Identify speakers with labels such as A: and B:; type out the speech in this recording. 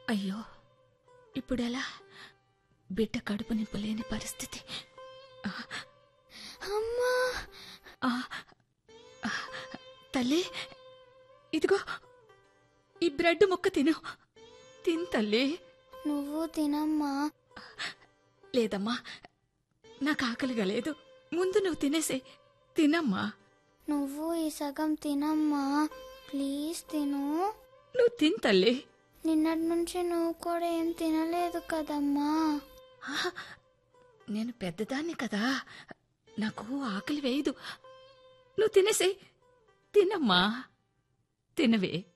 A: అయ్యో ఇప్పుడెలా బిడ్డ కడుపు నింపలేని పరిస్థితి
B: అమ్మా
A: ఆ, ఆ, తల్లి ఇదిగో ఈ బ్రెడ్ ముక్క తిను తిన్ తల్లి
B: నువ్వు తినమ్మా
A: లేదమ్మా నాకు ఆకలిగా లేదు ముందు నువ్వు తినేసే తినమ్మా
B: నువ్వు ఈ సగం తినమ్మా ప్లీజ్ తిను
A: నువ్వు తిన్ తల్లి
B: నిన్నటి నుంచి నువ్వు కూడా ఏం తినలేదు కదమ్మా
A: ఆ, నేను పెద్దదాన్ని కదా నాకు ఆకలి వేయదు నువ్వు తినేసే తినమ్మా తినవే